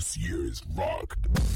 This year's rock.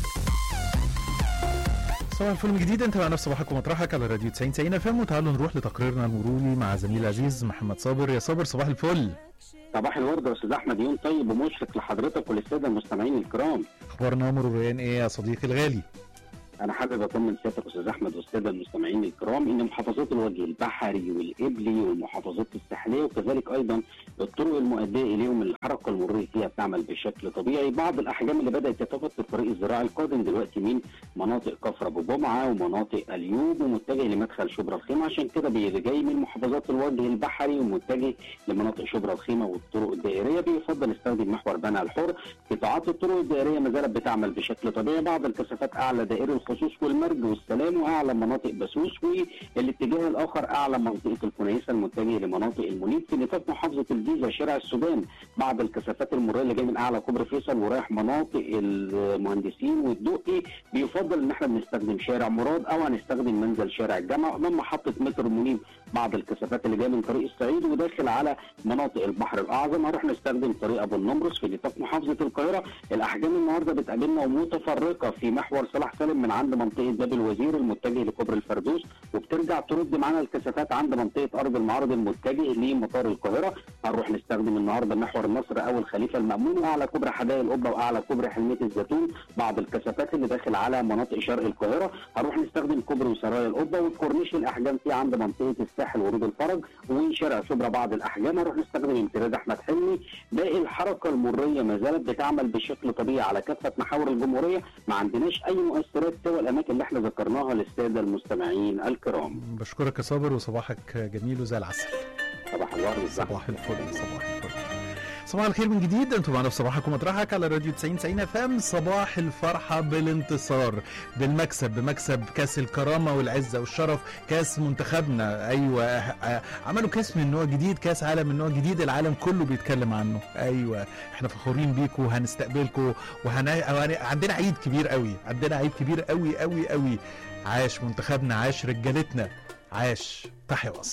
صباح الفل من جديد انت مع نفس صباحك ومطرحك على راديو 90 90 فم وتعالوا نروح لتقريرنا المروري مع زميل العزيز محمد صابر يا صابر صباح الفل صباح الورد يا استاذ احمد يوم طيب ومشرق لحضرتك وللساده المستمعين الكرام اخبارنا مروريا ايه يا صديقي الغالي انا حابب اطمن سيادتك استاذ احمد والساده المستمعين الكرام ان محافظات الوجه البحري والقبلي والمحافظات الساحليه وكذلك ايضا الطرق المؤديه اليهم الحركه المروريه فيها بتعمل بشكل طبيعي بعض الاحجام اللي بدات تتفق في الطريق الزراعي القادم دلوقتي من مناطق كفر ابو جمعه ومناطق اليوب ومتجه لمدخل شبرا الخيمه عشان كده بي- جاي من محافظات الوجه البحري ومتجه لمناطق شبرا الخيمه والطرق الدائريه بيفضل يستخدم محور بنها الحر قطاعات الطرق الدائريه ما زالت بتعمل بشكل طبيعي بعض الكثافات اعلى دائري الخصوص والمرج والسلام واعلى مناطق بسوس والاتجاه الاخر اعلى منطقه الكنيسه المتجه لمناطق المنيب في نطاق محافظه الجيزه شارع السودان بعض الكثافات المروريه اللي جايه من اعلى كوبري فيصل ورايح مناطق المهندسين والدقي بيفضل ان احنا بنستخدم شارع مراد او هنستخدم منزل شارع الجامعه امام محطه مترو المنيب بعض الكثافات اللي جايه من طريق الصعيد وداخل على مناطق البحر الاعظم هنروح نستخدم طريق ابو النمرس في نطاق محافظه القاهره الاحجام النهارده بتقابلنا ومتفرقه في محور صلاح سالم من عند منطقه باب الوزير المتجه لكوبري الفردوس وبترجع ترد معانا الكثافات عند منطقه ارض المعارض المتجه لمطار القاهره هنروح نستخدم النهارده محور النصر او الخليفه المامون واعلى كوبري حدائق القبه واعلى كوبري حلميه الزيتون بعض الكثافات اللي داخل على مناطق شرق القاهره هنروح نستخدم كوبري وسرايا القبه والكورنيش الاحجام فيه عند منطقه الساحل ورود الفرج وشارع شبرا بعض الاحجام هنروح نستخدم امتداد احمد حلمي باقي الحركه المريه ما زالت بتعمل بشكل طبيعي على كافه محاور الجمهوريه ما عندناش اي مؤثرات سوى الاماكن اللي احنا ذكرناها للساده المستمعين الكرام بشكرك يا صابر وصباحك جميل وزي العسل صباح الورد صباح الفل صباح الفل صباح الخير من جديد انتوا معنا في صباحك ومطرحك على راديو 90 90 اف ام صباح الفرحه بالانتصار بالمكسب بمكسب كاس الكرامه والعزه والشرف كاس منتخبنا ايوه اه، عملوا كاس من نوع جديد كاس عالم من نوع جديد العالم كله بيتكلم عنه ايوه احنا فخورين بيكم وهنستقبلكم وهن... وهن... عندنا عيد كبير قوي عندنا عيد كبير قوي قوي قوي عاش منتخبنا عاش رجالتنا عاش تحيا مصر